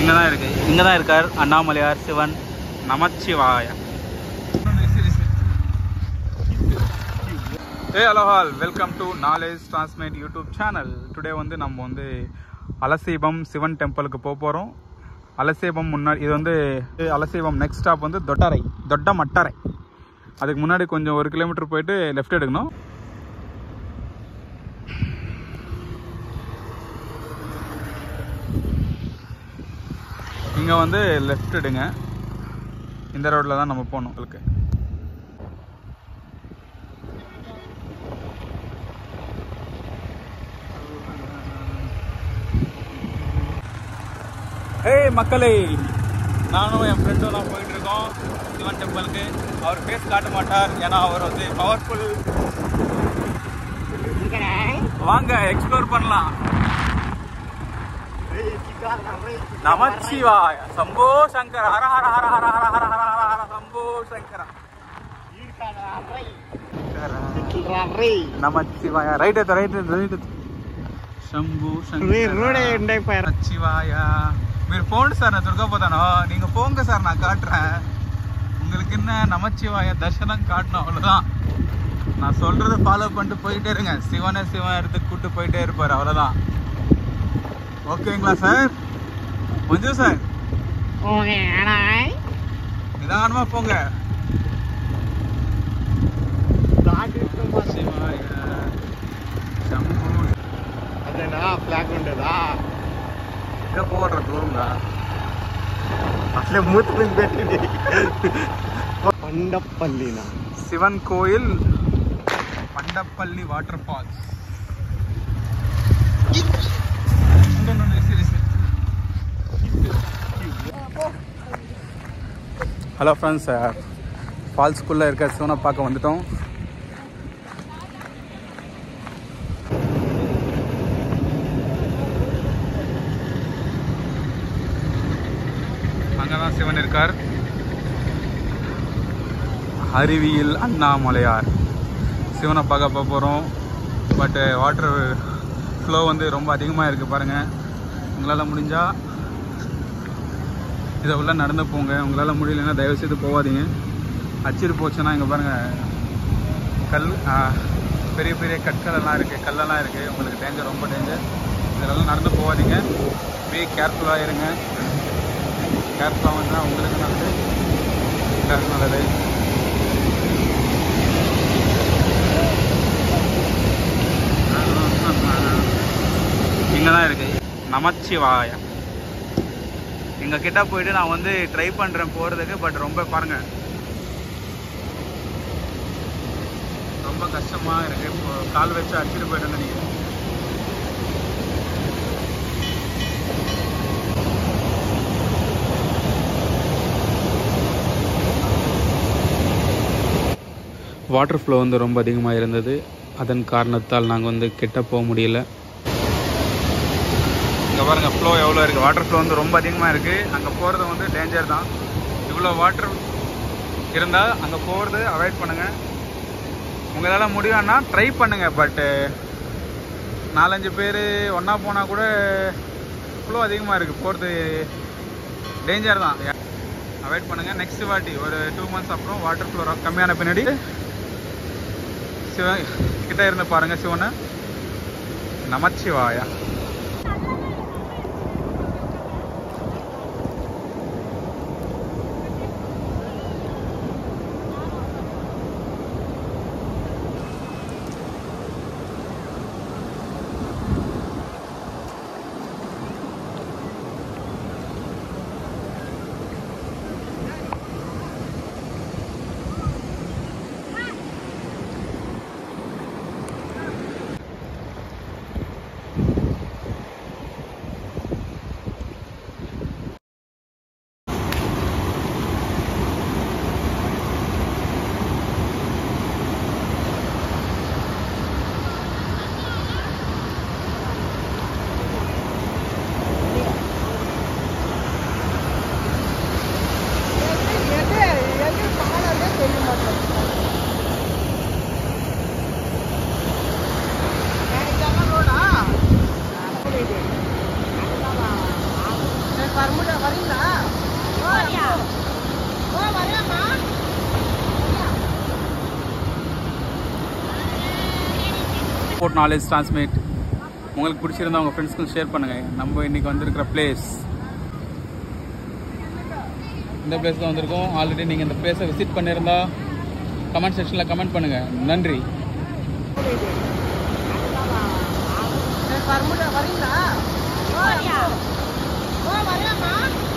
இங்கே தான் இருக்கு இங்கே தான் இருக்கார் அண்ணாமலையார் சிவன் நமச்சிவாய ஏ hello all welcome to knowledge transmit YouTube channel today வந்து நம்ம வந்து அலசீபம் சிவன் டெம்பிளுக்கு போக போகிறோம் அலசீபம் முன்னாடி இது வந்து அலசீபம் நெக்ஸ்ட் ஸ்டாப் வந்து தொட்டரை தொட்ட மட்டரை அதுக்கு முன்னாடி கொஞ்சம் ஒரு கிலோமீட்டர் போயிட்டு லெஃப்ட் எடுக்கணும் இங்கே வந்து லெஃப்ட் எடுங்க இந்த ரோட்டில் தான் நம்ம போகணும் உங்களுக்கு ஏய் மக்களே நானும் என் ஃப்ரெண்டும் தான் போயிட்டு இருக்கோம் சிவன் டெம்பிளுக்கு அவர் ஃபேஸ் காட்ட மாட்டார் ஏன்னா அவர் வந்து பவர்ஃபுல் வாங்க எக்ஸ்ப்ளோர் பண்ணலாம் நமச்சிவாய சம்போ சங்கர ஹர ஹர ஹர ஹர ஹர ஹர ஹர ஹர ஹர சம்போ சங்கர நமச்சிவாய ரைட் எத்த ரைட் రైట్ శంభు நமச்சிவாய మీరు போண்டு சார் நான் துர்கா போதானோ நீங்க போங்க சார் நான் காட்டுறேன் உங்களுக்கு என்ன நமச்சிவாய தர்சனம் காட்டணும் அவ்வளவுதான் நான் சொல்றதை ஃபாலோ பண்ணிட்டு போயிட்டே இருங்க சிவனை சிவன் இடத்துக்கு கூட்டு போயிட்டே இருப்பாரு அவ்வளவுதான் ஓகேங்களா சார் மஞ்சு சார் நிதானமா போங்க சிவாய சம்பு అదేనా ఫ్లాగ్ ఉండేదా ఇంకా పోవట్రా దూరంగా అట్లే మూతి మీద పెట్టింది కొండపల్లినా శివన్ కోయిల్ Pandapalli waterfalls hello friends ஃபால்ஸ்குள்ளே இருக்க சிவனை பார்க்க வந்துட்டோம் அங்கே தான் சிவன் இருக்கார் அருவியில் அண்ணாமலையார் சிவனை பார்க்க போக போகிறோம் பட்டு வாட்டர் ஃப்ளோ வந்து ரொம்ப அதிகமாக இருக்குது பாருங்கள் உங்களால் முடிஞ்சால் இதை உள்ள நடந்து போங்க உங்களால் முடியலன்னா தயவு செய்து போகாதீங்க அச்சிட்டு போச்சுன்னா இங்கே பாருங்கள் கல் ஆ, பெரிய பெரிய கற்கள் எல்லாம் இருக்குது கல்லெல்லாம் இருக்குது உங்களுக்கு டேஞ்சர் ரொம்ப டேஞ்சர் இதெல்லாம் நடந்து போகாதீங்க பி கேர்ஃபுல்லாக இருங்க கேர்ஃபுல்லாக வந்தால் உங்களுக்கு நல்லது எல்லாருக்கும் நல்லது இங்கே தான் இருக்கு நமச்சிவாய எங்க கிட்ட போயிட்டு நான் வந்து ட்ரை பண்றேன் போறதுக்கு பட் ரொம்ப பாருங்க ரொம்ப கஷ்டமா இருக்கு இப்போ கால் வச்சு அடிச்சுட்டு போயிட்டேன்னு நினைக்கிறேன் வாட்டர் ஃப்ளோ வந்து ரொம்ப அதிகமாக இருந்தது அதன் காரணத்தால் நாங்கள் வந்து கிட்ட போக முடியல இங்கே பாருங்க ஃப்ளோ எவ்வளோ இருக்குது வாட்டர் ஃப்ளோ வந்து ரொம்ப அதிகமாக இருக்குது அங்கே போகிறது வந்து டேஞ்சர் தான் இவ்வளோ வாட்டர் இருந்தால் அங்கே போகிறது அவாய்ட் பண்ணுங்கள் உங்களால் முடியும்னா ட்ரை பண்ணுங்கள் பட்டு நாலஞ்சு பேர் ஒன்றா போனால் கூட ஃப்ளோ அதிகமாக இருக்குது போகிறது டேஞ்சர் தான் அவாய்ட் பண்ணுங்கள் நெக்ஸ்ட் வாட்டி ஒரு டூ மந்த்ஸ் அப்புறம் வாட்டர் ஃப்ளோ கம்மியான பின்னாடி சிவன் கிட்ட இருந்து பாருங்கள் சிவனை நமச்சிவாயா பரமுடா வரீங்களா வரியா? ஓ வரையாமா ஸ்போர்ட் நாலேஜ் டிரான்ஸ்மிட் உங்களுக்கு பிடிச்சிருந்தா உங்கள் ஃப்ரெண்ட்ஸ்க்கும் ஷேர் பண்ணுங்கள் நம்ம இன்னைக்கு வந்திருக்கிற பிளேஸ் இந்த பிளேஸ் தான் வந்திருக்கோம் ஆல்ரெடி நீங்கள் இந்த பிளேஸை விசிட் பண்ணியிருந்தா கமெண்ட் செக்ஷனில் கமெண்ட் பண்ணுங்கள் நன்றி பரமுடா வரீங்களா வரியா? ஓ வரையாமா